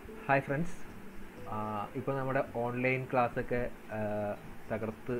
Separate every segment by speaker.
Speaker 1: hi friends ഇപ്പോൾ നമ്മുടെ online ക്ലാസ്സൊക്കെ തകർത്ത്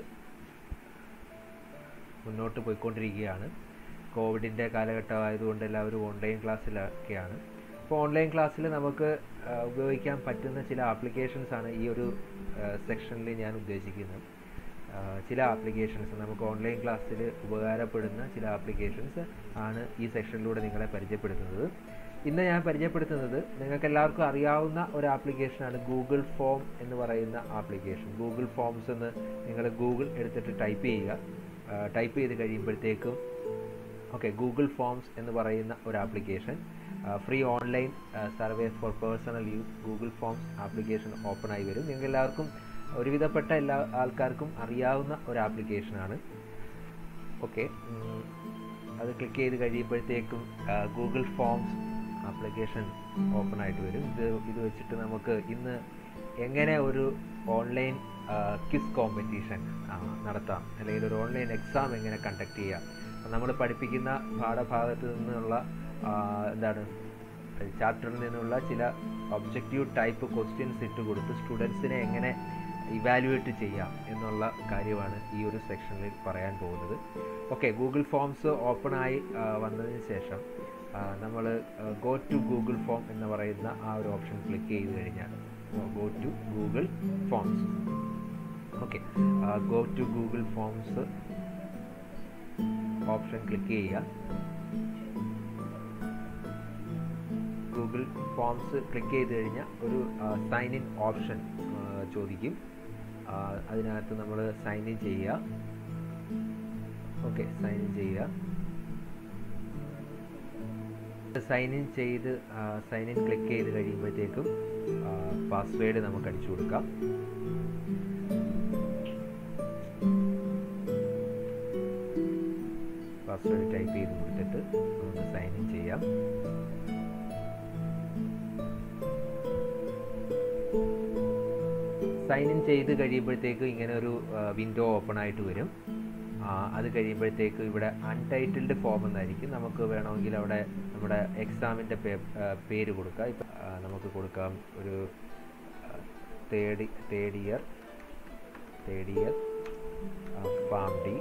Speaker 1: മുന്നോട്ട് പോയിക്കൊണ്ടിരിക്കുകയാണ് കോവിഡിൻ്റെ കാലഘട്ടം ആയതുകൊണ്ട് എല്ലാവരും ഓൺലൈൻ ക്ലാസ്സിലൊക്കെയാണ് അപ്പോൾ ഓൺലൈൻ ക്ലാസ്സിൽ നമുക്ക് ആ, ഉപയോഗിക്കാൻ പറ്റുന്ന ചില ആപ്ലിക്കേഷൻസ് ആണ് ഈ ഒരു സെക്ഷനിൽ ഞാൻ ഉദ്ദേശിക്കുന്നത് ആ, ചില ആപ്ലിക്കേഷൻസ് നമുക്ക് ഓൺലൈൻ ക്ലാസ്സിൽ ഉപകാരപ്പെടുന്ന ചില ആപ്ലിക്കേഷൻസ് ആണ് ഈ സെക്ഷനിലൂടെ നിങ്ങളെ പരിചയപ്പെടുത്തുന്നത് ഇന്ന് ഞാൻ പരിചയപ്പെടുത്തുന്നത് നിങ്ങൾക്ക് എല്ലാവർക്കും അറിയാവുന്ന ഒരു ആപ്ലിക്കേഷനാണ് ഗൂഗിൾ ഫോം എന്ന് പറയുന്ന ആപ്ലിക്കേഷൻ ഗൂഗിൾ ഫോംസ് എന്ന് നിങ്ങൾ ഗൂഗിൾ എടുത്തിട്ട് ടൈപ്പ് ചെയ്യുക ടൈപ്പ് ചെയ്ത് കഴിയുമ്പോഴത്തേക്കും ഓക്കെ ഗൂഗിൾ ഫോംസ് എന്ന് പറയുന്ന ഒരു application free online survey for personal use Google forms application open ആയി വരും നിങ്ങൾക്ക് എല്ലാവർക്കും ഒരുവിധപ്പെട്ട എല്ലാ ആൾക്കാർക്കും അറിയാവുന്ന ഒരു ആപ്ലിക്കേഷനാണ് ഓക്കെ അത് ക്ലിക്ക് ചെയ്ത് കഴിയുമ്പോഴത്തേക്കും ഗൂഗിൾ ഫോംസ് ആപ്ലിക്കേഷൻ ഓപ്പൺ ആയിട്ട് വരും ഇത് ഇത് വെച്ചിട്ട് നമുക്ക് ഇന്ന് എങ്ങനെ ഒരു ഓൺലൈൻ ക്വിസ് കോമ്പറ്റീഷൻ നടത്താം അല്ലെങ്കിൽ ഒരു ഓൺലൈൻ എക്സാം എങ്ങനെ കണ്ടക്ട് ചെയ്യാം നമ്മൾ പഠിപ്പിക്കുന്ന പാഠഭാഗത്ത് നിന്നുള്ള ആ, എന്താണ് ചാപ്റ്ററിൽ നിന്നുള്ള ചില ഒബ്ജക്റ്റീവ് ടൈപ്പ് ക്വസ്റ്റ്യൻസ് ഇട്ട് കൊടുത്ത് സ്റ്റുഡൻസിനെ എങ്ങനെ ഇവാലുവേറ്റ് ചെയ്യാം എന്നുള്ള കാര്യമാണ് ഈ ഒരു സെക്ഷനിൽ പറയാൻ പോകുന്നത് ഓക്കെ ഗൂഗിൾ ഫോംസ് ഓപ്പൺ ആയി ആ, വന്നതിന് ശേഷം നമ്മൾ ഗോ ടു ഗൂഗിൾ ഫോം എന്ന് പറയുന്ന ആ ഒരു ഓപ്ഷൻ ക്ലിക്ക് ചെയ്ത് കഴിഞ്ഞാൽ go to Google forms okay go to Google forms option click ചെയ്യുക ഗൂഗിൾ ഫോംസ് ക്ലിക്ക് ചെയ്ത് കഴിഞ്ഞാൽ ഒരു സൈൻ ഇൻ ഓപ്ഷൻ ചോദിക്കും ആ, അതിനകത്ത് നമ്മൾ സൈൻ ഇൻ ചെയ്യുക ഓക്കെ സൈൻ ഇൻ ചെയ്യുക സൈൻ ഇൻ ചെയ്ത് സൈൻ ഇൻ ക്ലിക്ക് ചെയ്ത് കഴിയുമ്പോഴത്തേക്കും പാസ്വേഡ് നമുക്ക് അടിച്ചു കൊടുക്കാം പാസ്വേഡ് ടൈപ്പ് ചെയ്ത് കൊടുത്തിട്ട് നമുക്ക് സൈൻ ഇൻ ചെയ്യാം സൈൻ ഇൻ ചെയ്ത് കഴിയുമ്പോഴത്തേക്ക് ഇങ്ങനെ ഒരു വിൻഡോ ഓപ്പൺ ആയിട്ട് വരും ആ, അത് കഴിയുമ്പോഴത്തേക്ക് ഇവിടെ അൺടൈറ്റിൽഡ് ഫോം എന്നായിരിക്കും നമുക്ക് വേണമെങ്കിൽ അവിടെ നമ്മുടെ എക്സാമിൻ്റെ പേര് കൊടുക്കാം ഇപ്പം ആ, നമുക്ക് കൊടുക്കാം ഒരു third third year third year pharm D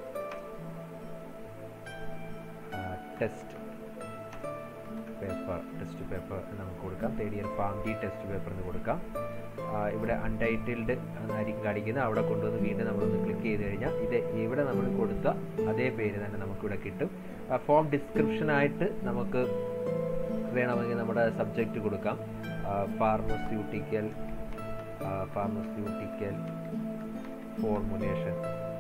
Speaker 1: test paper test paper നമുക്ക് കൊടുക്കാം third year pharm D test paper എന്ന് കൊടുക്കാം ആ, ഇവിടെ അൺടൈറ്റിൽഡ് എന്നായിരിക്കും കാണിക്കുന്നത് അവിടെ കൊണ്ടുവന്ന് വീണ്ടും നമ്മളൊന്ന് ക്ലിക്ക് ചെയ്ത് കഴിഞ്ഞാൽ ഇത് ഇവിടെ നമ്മൾ കൊടുത്ത അതേ പേര് തന്നെ നമുക്കിവിടെ കിട്ടും ഫോം ഡിസ്ക്രിപ്ഷനായിട്ട് നമുക്ക് വേണമെങ്കിൽ നമ്മുടെ സബ്ജക്റ്റ് കൊടുക്കാം ഫാർമസ്യൂട്ടിക്കൽ ഫാർമസ്യൂട്ടിക്കൽ ഫോർമുലേഷൻ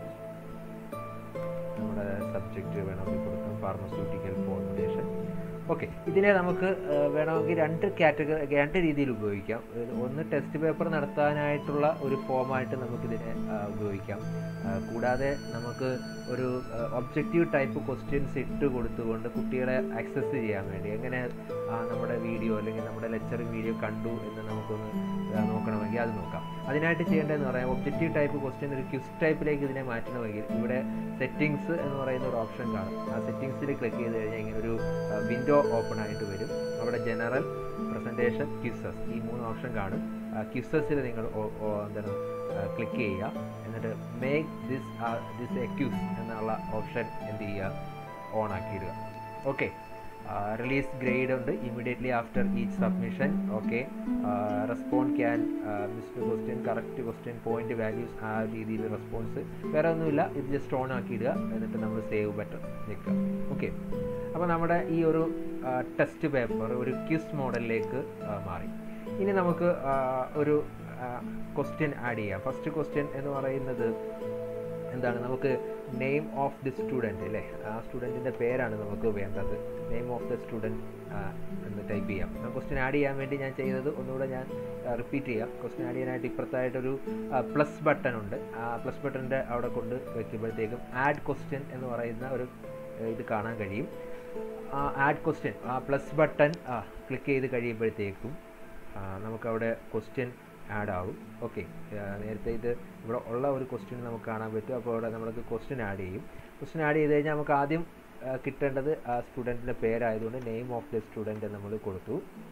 Speaker 1: നമ്മുടെ സബ്ജക്റ്റ് വേണമെങ്കിൽ കൊടുക്കാം ഫാർമസ്യൂട്ടിക്കൽ ഫോർമുലേഷൻ ഓക്കെ ഇതിനെ നമുക്ക് ആ, വേണമെങ്കിൽ രണ്ട് കാറ്റഗറി രണ്ട് രീതിയിൽ ഉപയോഗിക്കാം ഇത് ഒന്ന് ടെസ്റ്റ് പേപ്പർ നടത്താനായിട്ടുള്ള ഒരു ഫോമായിട്ട് നമുക്കിതിനെ ആ, ഉപയോഗിക്കാം ആ, കൂടാതെ നമുക്ക് ഒരു ഒബ്ജക്റ്റീവ് ടൈപ്പ് ക്വസ്റ്റ്യൻസ് ഇട്ട് കൊടുത്തുകൊണ്ട് കുട്ടികളെ ആക്സസ് ചെയ്യാൻ വേണ്ടി എങ്ങനെ ആ, നമ്മുടെ വീഡിയോ അല്ലെങ്കിൽ നമ്മുടെ ലെക്ചർ വീഡിയോ കണ്ടു എന്ന് നമുക്കൊന്ന് ആ, നോക്കണമെങ്കിൽ അത് നോക്കാം അതിനായിട്ട് ചെയ്യേണ്ടതെന്ന് പറയാം ഒബ്ജക്റ്റീവ് ടൈപ്പ് ക്വസ്റ്റ്യൻ ഒരു ക്വിസ് ടൈപ്പിലേക്ക് ഇതിനെ മാറ്റണമെങ്കിൽ ഇവിടെ സെറ്റിങ്സ് എന്ന് പറയുന്ന ഒരു ഓപ്ഷൻ കാണും ആ സെറ്റിങ്സിൽ ക്ലിക്ക് ചെയ്ത് കഴിഞ്ഞാൽ ഇങ്ങനെ ഒരു വിൻഡോ ഓപ്പൺ ആയിട്ട് വരും അവിടെ ജനറൽ പ്രസൻറ്റേഷൻ ക്വിസസ് ഈ മൂന്ന് ഓപ്ഷൻ കാണും ക്വിസസിൽ നിങ്ങൾ ഓ- ഓ- എന്താണ് ക്ലിക്ക് ചെയ്യുക എന്നിട്ട് make this this a quiz എന്നുള്ള ഓപ്ഷൻ എന്ത് ചെയ്യുക ഓൺ ആക്കിയിടുക ഓക്കെ റിലീസ് ഗ്രേഡ് ഉണ്ട് immediately after each submission okay respond can missed question correct question point values ആ രീതിയിൽ റെസ്പോൺസ് വേറെ ഒന്നുമില്ല ഇത് ജസ്റ്റ് ഓൺ ആക്കിയിടുക എന്നിട്ട് നമ്മൾ സേവ് ബട്ടൺ നിൽക്കുക ഓക്കെ അപ്പോൾ നമ്മുടെ ഈ ഒരു ടെസ്റ്റ് പേപ്പർ ഒരു ക്വിസ് മോഡലിലേക്ക് മാറി ഇനി നമുക്ക് ആ, ഒരു ക്വസ്റ്റ്യൻ ആഡ് ചെയ്യാം ഫസ്റ്റ് ക്വസ്റ്റ്യൻ എന്ന് പറയുന്നത് എന്താണ് നമുക്ക് നെയിം ഓഫ് ദി സ്റ്റുഡൻറ്റ് അല്ലേ ആ സ്റ്റുഡൻറ്റിൻ്റെ പേരാണ് നമുക്ക് വേണ്ടത് നെയിം ഓഫ് ദ സ്റ്റുഡൻറ്റ് എന്ന് ടൈപ്പ് ചെയ്യാം ക്വസ്റ്റ്യൻ ആഡ് ചെയ്യാൻ വേണ്ടി ഞാൻ ചെയ്തത് ഒന്നുകൂടെ ഞാൻ റിപ്പീറ്റ് ചെയ്യാം ക്വസ്റ്റ്യൻ ആഡ് ചെയ്യാനായിട്ട് ഇപ്പുറത്തായിട്ടൊരു പ്ലസ് ബട്ടൺ ഉണ്ട് ആ പ്ലസ് ബട്ടണിൻ്റെ അവിടെ കൊണ്ട് വയ്ക്കുമ്പോഴത്തേക്കും ആഡ് ക്വസ്റ്റ്യൻ എന്ന് പറയുന്ന ഒരു ആ, ഇത് കാണാൻ കഴിയും ആ ആഡ് ക്വസ്റ്റ്യൻ ആ പ്ലസ് ബട്ടൺ ക്ലിക്ക് ചെയ്ത് കഴിയുമ്പോഴത്തേക്കും ആ, നമുക്കവിടെ ക്വസ്റ്റ്യൻ ആഡ് ആവും ഓക്കെ നേരത്തെ ഇത് ഇവിടെ ഉള്ള ഒരു ക്വസ്റ്റ്യൻ നമുക്ക് കാണാൻ പറ്റും അപ്പോൾ അവിടെ നമുക്ക് ക്വസ്റ്റ്യൻ ആഡ് ചെയ്യും ക്വസ്റ്റ്യൻ ആഡ് ചെയ്ത് കഴിഞ്ഞാൽ നമുക്ക് ആദ്യം ആ, കിട്ടേണ്ടത് ആ സ്റ്റുഡൻറ്റിൻ്റെ പേരായതുകൊണ്ട് നെയിം ഓഫ് ദ സ്റ്റുഡൻറ്റ് നമ്മൾ കൊടുത്തു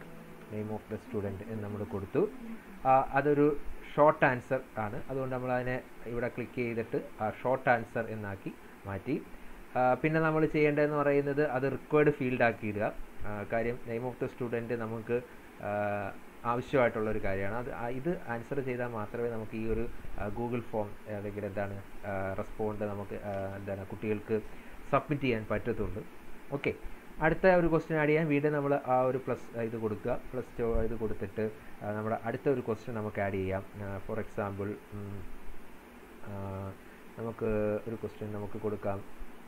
Speaker 1: നെയിം ഓഫ് ദ സ്റ്റുഡൻറ്റ് എന്ന് നമ്മൾ കൊടുത്തു ആ, അതൊരു ഷോർട്ട് ആൻസർ ആണ് അതുകൊണ്ട് നമ്മൾ അതിനെ ഇവിടെ ക്ലിക്ക് ചെയ്തിട്ട് ആ ഷോർട്ട് ആൻസർ എന്നാക്കി മാറ്റി ആ, പിന്നെ നമ്മൾ ചെയ്യേണ്ടതെന്ന് പറയുന്നത് അത് റിക്വയർഡ് ഫീൽഡ് ആക്കി ഇടുക ആ, കാര്യം നെയിം ഓഫ് ദ സ്റ്റുഡൻറ്റ് നമുക്ക് ആ, ആവശ്യമായിട്ടുള്ള ഒരു കാര്യമാണ് അത് ആ- ഇത് ആൻസർ ചെയ്താൽ മാത്രമേ നമുക്ക് ഈ ഒരു ഗൂഗിൾ ഫോം അല്ലെങ്കിൽ എന്താണ് റെസ്പോണ്ട് നമുക്ക് ആ, എന്താണ് കുട്ടികൾക്ക് സബ്മിറ്റ് ചെയ്യാൻ പറ്റത്തുള്ളൂ ഓക്കെ അടുത്ത ഒരു ക്വസ്റ്റ്യൻ ആഡ് ചെയ്യാൻ വീണ്ടും നമ്മൾ ആ ഒരു പ്ലസ് ഇത് കൊടുക്കുക പ്ലസ് ടു ഇത് കൊടുത്തിട്ട് ആ, നമ്മുടെ അടുത്ത ഒരു ക്വസ്റ്റ്യൻ നമുക്ക് ആഡ് ചെയ്യാം ഫോർ എക്സാമ്പിൾ നമുക്ക് ഒരു ക്വസ്റ്റ്യൻ നമുക്ക് കൊടുക്കാം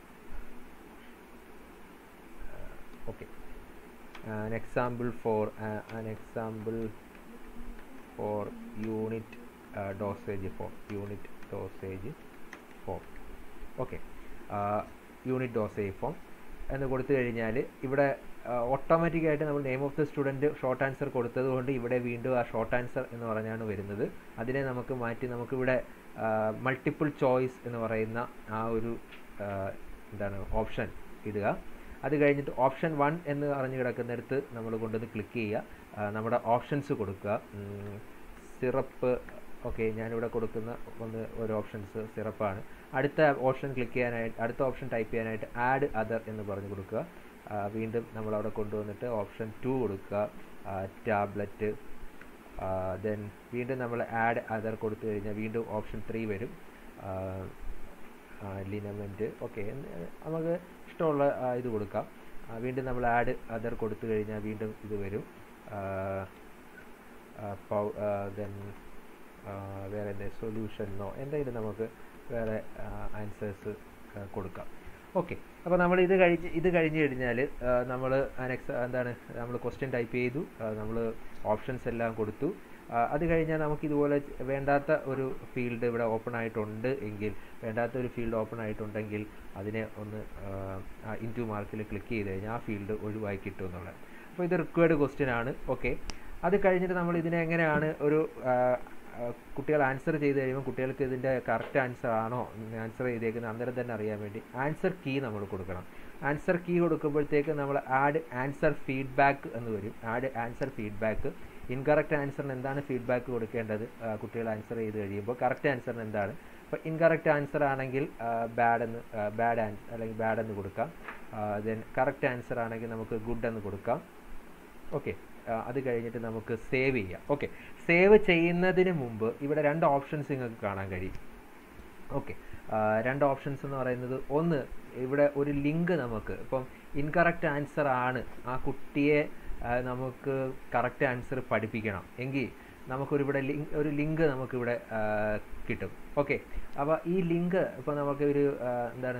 Speaker 1: okay an example for uh, an example for unit uh, dosage form unit dosage form okay unit dosage form എന്ന് കൊടുത്തു കഴിഞ്ഞാൽ ഇവിടെ ഓട്ടോമാറ്റിക്കായിട്ട് നമ്മൾ name of the student short answer കൊടുത്തത് കൊണ്ട് ഇവിടെ വീണ്ടും ആ ഷോർട്ട് ആൻസർ എന്ന് പറഞ്ഞാണ് വരുന്നത് അതിനെ നമുക്ക് മാറ്റി നമുക്കിവിടെ മൾട്ടിപ്പിൾ ചോയ്സ് എന്ന് പറയുന്ന ആ ഒരു ആ, എന്താണ് ഓപ്ഷൻ ഇടുക അത് കഴിഞ്ഞിട്ട് ഓപ്ഷൻ വൺ എന്ന് പറഞ്ഞ് കിടക്കുന്നിടത്ത് നമ്മൾ കൊണ്ടുവന്ന് ക്ലിക്ക് ചെയ്യുക ആ, നമ്മുടെ ഓപ്ഷൻസ് കൊടുക്കുക സിറപ്പ് ഓക്കെ ഞാനിവിടെ കൊടുക്കുന്ന ഒന്ന് ഒരു ഓപ്ഷൻസ് സിറപ്പാണ് അടുത്ത ഓപ്ഷൻ ക്ലിക്ക് ചെയ്യാനായിട്ട് അടുത്ത ഓപ്ഷൻ ടൈപ്പ് ചെയ്യാനായിട്ട് ആഡ് അതർ എന്ന് പറഞ്ഞ് കൊടുക്കുക ആ, വീണ്ടും നമ്മൾ അവിടെ കൊണ്ടുവന്നിട്ട് ഓപ്ഷൻ ടു കൊടുക്കുക ടാബ്ലറ്റ് ദെൻ വീണ്ടും നമ്മൾ ആഡ് അതർ കൊടുത്തു കഴിഞ്ഞാൽ വീണ്ടും ഓപ്ഷൻ ത്രീ വരും ലിനമെൻറ്റ് ഓക്കെ നമുക്ക് ഇഷ്ടമുള്ള ആ, ഇത് കൊടുക്കാം ആ, വീണ്ടും നമ്മൾ ആഡ് അതർ കൊടുത്തു കഴിഞ്ഞാൽ വീണ്ടും ഇത് വരും ദെൻ വേറെ എന്തെങ്കിലും സൊല്യൂഷനോ എന്തെങ്കിലും നമുക്ക് വേറെ ആൻസേഴ്സ് കൊടുക്കാം ഓക്കെ അപ്പോൾ നമ്മൾ ഇത് കഴിഞ്ഞ് ഇത് കഴിഞ്ഞ് കഴിഞ്ഞാൽ നമ്മൾ നെക്സ്റ്റ് എന്താണ് നമ്മൾ ക്വസ്റ്റ്യൻ ടൈപ്പ് ചെയ്തു നമ്മൾ ഓപ്ഷൻസ് എല്ലാം കൊടുത്തു ആ, അത് കഴിഞ്ഞാൽ നമുക്ക് ഇതുപോലെ ചെ- വേണ്ടാത്ത ഒരു ഫീൽഡ് ഇവിടെ ഓപ്പൺ ആയിട്ടുണ്ട് എങ്കിൽ വേണ്ടാത്ത ഒരു ഫീൽഡ് ഓപ്പൺ ആയിട്ടുണ്ടെങ്കിൽ അതിനെ ഒന്ന് ഇൻറ്റു മാർക്കിൽ ക്ലിക്ക് ചെയ്ത് കഴിഞ്ഞാൽ ആ ഫീൽഡ് ഒഴിവായി കിട്ടും എന്നുള്ളത് അപ്പോൾ ഇത് റിക്വയർഡ് ക്വസ്റ്റ്യൻ ആണ് ഓക്കെ അത് കഴിഞ്ഞിട്ട് നമ്മൾ ഇതിനെ എങ്ങനെയാണ് ഒരു ആ, ആ, കുട്ടികൾ ആൻസർ ചെയ്ത് കഴിയുമ്പോൾ കുട്ടികൾക്ക് ഇതിൻ്റെ കറക്റ്റ് ആൻസർ ആണോ ആൻസർ ചെയ്തേക്കുന്നത് അന്നേരം തന്നെ അറിയാൻ വേണ്ടി ആൻസർ കീ നമ്മൾ കൊടുക്കണം ആൻസർ കീ കൊടുക്കുമ്പോഴത്തേക്ക് നമ്മൾ ആഡ് ആൻസർ ഫീഡ്ബാക്ക് എന്ന് വരും ആഡ് ആൻസർ ഫീഡ്ബാക്ക് ഇൻകറക്റ്റ് ആൻസറിന് എന്താണ് ഫീഡ്ബാക്ക് കൊടുക്കേണ്ടത് ആ, കുട്ടികൾ ആൻസർ ചെയ്ത് കഴിയുമ്പോൾ കറക്റ്റ് ആൻസറിന് എന്താണ് അപ്പോൾ ഇൻകറക്റ്റ് ആൻസർ ആണെങ്കിൽ ബാഡ് എന്ന് ബാഡ് ആൻസർ അല്ലെങ്കിൽ ബാഡ് എന്ന് കൊടുക്കാം ദെൻ കറക്റ്റ് ആൻസർ ആണെങ്കിൽ നമുക്ക് ഗുഡ് എന്ന് കൊടുക്കാം ഓക്കെ അത് കഴിഞ്ഞിട്ട് നമുക്ക് സേവ് ചെയ്യാം ഓക്കെ സേവ് ചെയ്യുന്നതിന് മുമ്പ് ഇവിടെ രണ്ട് ഓപ്ഷൻസ് നിങ്ങൾക്ക് കാണാൻ കഴിയും ഓക്കെ രണ്ട് ഓപ്ഷൻസ് എന്ന് പറയുന്നത് ഒന്ന് ഇവിടെ ഒരു ലിങ്ക് നമുക്ക് ഇപ്പം ഇൻകറക്റ്റ് ആൻസർ ആണ് ആ കുട്ടിയെ ആ, നമുക്ക് കറക്റ്റ് ആൻസർ പഠിപ്പിക്കണം എങ്കിൽ നമുക്കൊരു ഇവിടെ ലിങ്ക് ഒരു ലിങ്ക് നമുക്കിവിടെ ആ, കിട്ടും ഓക്കെ അപ്പോൾ ഈ ലിങ്ക് ഇപ്പോൾ നമുക്ക് ഒരു ആ, എന്താണ്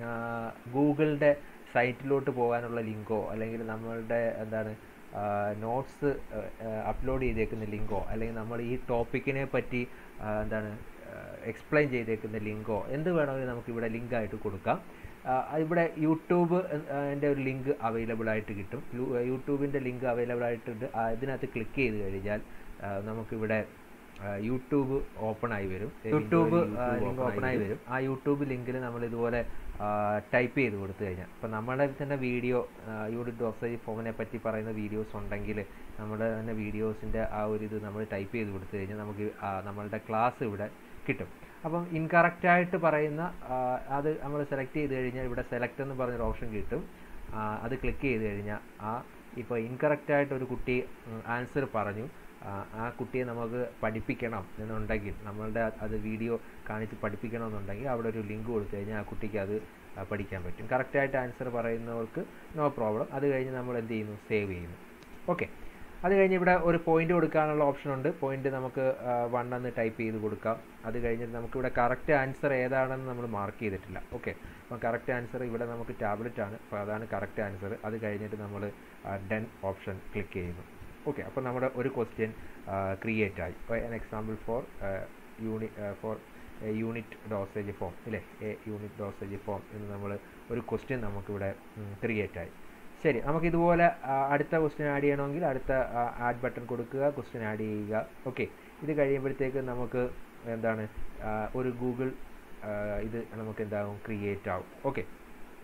Speaker 1: ഗൂഗിളിൻ്റെ സൈറ്റിലോട്ട് പോകാനുള്ള ലിങ്കോ അല്ലെങ്കിൽ നമ്മളുടെ എന്താണ് നോട്ട്സ് അപ്ലോഡ് ചെയ്തേക്കുന്ന ലിങ്കോ അല്ലെങ്കിൽ നമ്മൾ ഈ ടോപ്പിക്കിനെ പറ്റി ആ, എന്താണ് എക്സ്പ്ലെയിൻ ചെയ്തേക്കുന്ന ലിങ്കോ എന്ത് വേണമെങ്കിലും നമുക്ക് ഇവിടെ ലിങ്ക് ആയിട്ട് കൊടുക്കാം ആ, ഇവിടെ യൂട്യൂബ് എൻ്റെ ഒരു ലിങ്ക് അവൈലബിൾ ആയിട്ട് കിട്ടും യൂ- യൂട്യൂബിൻ്റെ ലിങ്ക് അവൈലബിൾ ആയിട്ടുണ്ട് ആ, ഇതിനകത്ത് ക്ലിക്ക് ചെയ്ത് കഴിഞ്ഞാൽ ആ, നമുക്കിവിടെ ആ, യൂട്യൂബ് ഓപ്പൺ ആയി വരും യൂട്യൂബ് ലിങ്ക് ഓപ്പൺ ആയി വരും ആ യൂട്യൂബ് ലിങ്കിൽ നമ്മൾ ഇതുപോലെ ടൈപ്പ് ചെയ്ത് കൊടുത്തു കഴിഞ്ഞാൽ ഇപ്പം നമ്മുടെ തന്നെ വീഡിയോ യൂണിറ്റ് ഡോസേജ് ഫോമിനെ പറ്റി പറയുന്ന വീഡിയോസ് ഉണ്ടെങ്കിൽ നമ്മുടെ തന്നെ വീഡിയോസിൻ്റെ ആ ഒരു ഇത് നമ്മൾ ടൈപ്പ് ചെയ്ത് കൊടുത്തു കഴിഞ്ഞാൽ നമുക്ക് ആ നമ്മളുടെ ക്ലാസ് ഇവിടെ കിട്ടും അപ്പം ഇൻകറക്റ്റ് ആയിട്ട് പറയുന്ന ആ, അത് നമ്മൾ സെലക്ട് ചെയ്ത് കഴിഞ്ഞാൽ ഇവിടെ സെലക്ട് എന്ന് പറഞ്ഞൊരു ഓപ്ഷൻ കിട്ടും ആ, അത് ക്ലിക്ക് ചെയ്ത് കഴിഞ്ഞാൽ ആ ഇപ്പോൾ ഇൻകറക്റ്റ് ആയിട്ട് ഒരു കുട്ടി ആൻസർ പറഞ്ഞു ആ, ആ കുട്ടിയെ നമുക്ക് പഠിപ്പിക്കണം എന്നുണ്ടെങ്കിൽ നമ്മളുടെ അത് വീഡിയോ കാണിച്ച് പഠിപ്പിക്കണം എന്നുണ്ടെങ്കിൽ അവിടെ ഒരു ലിങ്ക് കൊടുത്തു കഴിഞ്ഞാൽ ആ കുട്ടിക്ക് അത് ആ, പഠിക്കാൻ പറ്റും കറക്റ്റായിട്ട് ആൻസർ പറയുന്നവർക്ക് നോ പ്രോബ്ലം അത് കഴിഞ്ഞ് നമ്മൾ എന്ത് ചെയ്യുന്നു സേവ് ചെയ്യുന്നു ഓക്കെ അത് കഴിഞ്ഞ് ഇവിടെ ഒരു പോയിന്റ് കൊടുക്കാനുള്ള ഓപ്ഷൻ ഉണ്ട് പോയിന്റ് നമുക്ക് വൺ എന്ന് ടൈപ്പ് ചെയ്ത് കൊടുക്കാം അത് കഴിഞ്ഞിട്ട് നമുക്കിവിടെ കറക്റ്റ് ആൻസർ ഏതാണെന്ന് നമ്മൾ മാർക്ക് ചെയ്തിട്ടില്ല ഓക്കെ അപ്പം കറക്റ്റ് ആൻസർ ഇവിടെ നമുക്ക് ടാബ്ലറ്റ് ആണ് അപ്പോൾ അതാണ് കറക്റ്റ് ആൻസർ അത് കഴിഞ്ഞിട്ട് നമ്മൾ ഡെൻ ഓപ്ഷൻ ക്ലിക്ക് ചെയ്യുന്നു ഓക്കെ അപ്പോൾ നമ്മുടെ ഒരു ക്വസ്റ്റ്യൻ ക്രിയേറ്റ് ആയി an example for uni for unit dosage form ഇല്ലേ എ യൂണിറ്റ് ഡോസേജ് ഫോം എന്ന് നമ്മൾ ഒരു ക്വസ്റ്റ്യൻ നമുക്കിവിടെ ക്രിയേറ്റ് ആയി ശരി നമുക്ക് ഇതുപോലെ ആ, അടുത്ത ക്വസ്റ്റ്യൻ ആഡ് ചെയ്യണമെങ്കിൽ അടുത്ത ആഡ് ബട്ടൺ കൊടുക്കുക ക്വസ്റ്റ്യൻ ആഡ് ചെയ്യുക ഓക്കെ ഇത് കഴിയുമ്പോഴത്തേക്ക് നമുക്ക് എന്താണ് ആ, ഒരു ഗൂഗിൾ ഇത് നമുക്ക് എന്താകും ക്രിയേറ്റ് ആവും ഓക്കെ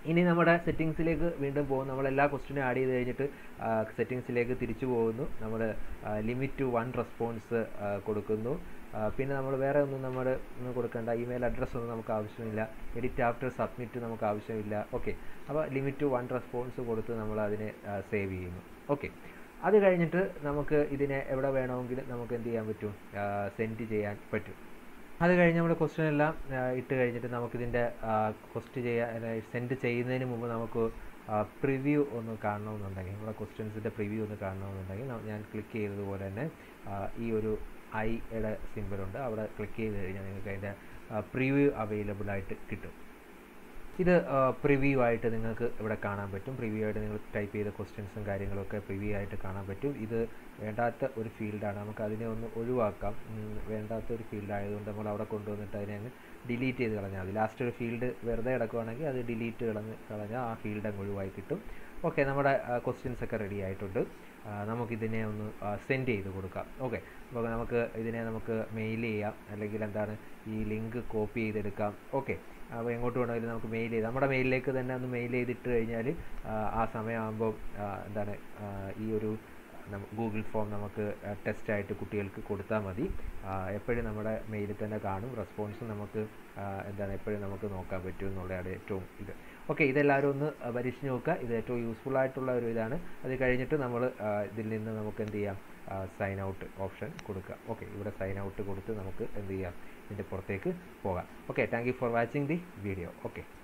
Speaker 1: ഇനി നമ്മുടെ സെറ്റിങ്സിലേക്ക് വീണ്ടും പോകും നമ്മൾ എല്ലാ ക്വസ്റ്റിനും ആഡ് ചെയ്ത് കഴിഞ്ഞിട്ട് സെറ്റിങ്സിലേക്ക് തിരിച്ചു പോകുന്നു നമ്മൾ ലിമിറ്റ് ടു വൺ റെസ്പോൺസ് കൊടുക്കുന്നു ആ, പിന്നെ നമ്മൾ വേറെ ഒന്നും നമ്മൾ ഒന്നും കൊടുക്കേണ്ട ഇമെയിൽ അഡ്രസ്സ് ഒന്നും നമുക്ക് ആവശ്യമില്ല എഡിറ്റ് ആഫ്റ്റർ സബ്മിറ്റ് നമുക്ക് ആവശ്യമില്ല ഓക്കെ അപ്പോൾ ലിമിറ്റ് ടു വൺ റെസ്പോൺസ് കൊടുത്ത് നമ്മൾ അതിനെ സേവ് ചെയ്യുന്നു ഓക്കെ അത് കഴിഞ്ഞിട്ട് നമുക്ക് ഇതിനെ എവിടെ വേണമെങ്കിലും നമുക്ക് എന്ത് ചെയ്യാൻ പറ്റും സെൻഡ് ചെയ്യാൻ പറ്റും അത് കഴിഞ്ഞ് നമ്മൾ ക്വസ്റ്റ്യൻ എല്ലാം ആ, ഇട്ട് കഴിഞ്ഞിട്ട് നമുക്കിതിൻ്റെ ക്വസ്റ്റ് ചെയ്യാൻ സെൻഡ് ചെയ്യുന്നതിന് മുമ്പ് നമുക്ക് പ്രിവ്യൂ ഒന്ന് കാണണമെന്നുണ്ടെങ്കിൽ നമ്മുടെ ക്വസ്റ്റ്യൻസിൻ്റെ പ്രിവ്യൂ ഒന്ന് കാണണമെന്നുണ്ടെങ്കിൽ ന- ഞാൻ ക്ലിക്ക് ചെയ്തതുപോലെ തന്നെ ആ, ഈ ഒരു ഐയുടെ സിമ്പിളുണ്ട് അവിടെ ക്ലിക്ക് ചെയ്ത് കഴിഞ്ഞാൽ നിങ്ങൾക്ക് അതിൻ്റെ പ്രിവ്യൂ അവൈലബിൾ ആയിട്ട് കിട്ടും ഇത് പ്രിവ്യൂ ആയിട്ട് നിങ്ങൾക്ക് ഇവിടെ കാണാൻ പറ്റും പ്രിവ്യൂ ആയിട്ട് നിങ്ങൾ ടൈപ്പ് ചെയ്ത ക്വസ്റ്റ്യൻസും കാര്യങ്ങളൊക്കെ പ്രിവ്യൂ ആയിട്ട് കാണാൻ പറ്റും ഇത് വേണ്ടാത്ത ഒരു ഫീൽഡാണ് നമുക്ക് അതിനെ ഒന്ന് ഒഴിവാക്കാം ഉം, വേണ്ടാത്ത ഒരു ഫീൽഡ് ആയതുകൊണ്ട് നമ്മൾ അവിടെ കൊണ്ടുവന്നിട്ട് അതിനെ അങ്ങ് ഡിലീറ്റ് ചെയ്ത് കളഞ്ഞാൽ മതി ലാസ്റ്റ് ഒരു ഫീൽഡ് വെറുതെ കിടക്കുവാണെങ്കിൽ അത് ഡിലീറ്റ് കളഞ്ഞ് കളഞ്ഞാൽ ആ ഫീൽഡ് അങ്ങ് ഒഴിവായി കിട്ടും ഓക്കെ നമ്മുടെ ക്വസ്റ്റ്യൻസ് ഒക്കെ റെഡി ആയിട്ടുണ്ട് ആ, നമുക്കിതിനെ ഒന്ന് സെൻഡ് ചെയ്ത് കൊടുക്കാം ഓക്കെ അപ്പോൾ നമുക്ക് ഇതിനെ നമുക്ക് മെയിൽ ചെയ്യാം അല്ലെങ്കിൽ എന്താണ് ഈ ലിങ്ക് കോപ്പി ചെയ്തെടുക്കാം ഓക്കെ അപ്പോൾ എങ്ങോട്ട് വേണമെങ്കിലും നമുക്ക് മെയിൽ ചെയ്ത് നമ്മുടെ മെയിലിലേക്ക് തന്നെ ഒന്ന് മെയിൽ ചെയ്തിട്ട് കഴിഞ്ഞാൽ ആ സമയമാകുമ്പോൾ എന്താണ് ആ, ഈ ഒരു ഗൂഗിൾ ഫോം നമുക്ക് ടെസ്റ്റായിട്ട് കുട്ടികൾക്ക് കൊടുത്താൽ മതി എപ്പോഴും നമ്മുടെ മെയിലിൽ തന്നെ കാണും റെസ്പോൺസും നമുക്ക് ആ, എന്താണ് എപ്പോഴും നമുക്ക് നോക്കാൻ പറ്റും എന്നുള്ളതാണ് ഏറ്റവും ഇത് ഓക്കെ ഇതെല്ലാവരും ഒന്ന് ആ, പരീക്ഷിച്ച് നോക്കുക ഇത് ഏറ്റവും യൂസ്ഫുൾ ആയിട്ടുള്ള ഒരു ഇതാണ് അത് കഴിഞ്ഞിട്ട് നമ്മൾ ഇതിൽ നിന്ന് നമുക്ക് എന്ത് ചെയ്യാം സൈൻ ഔട്ട് ഓപ്ഷൻ കൊടുക്കുക ഓക്കെ ഇവിടെ സൈൻ ഔട്ട് കൊടുത്ത് നമുക്ക് എന്ത് ചെയ്യാം ഇതിൻ്റെ പുറത്തേക്ക് പോകാം okay thank you for watching the video okay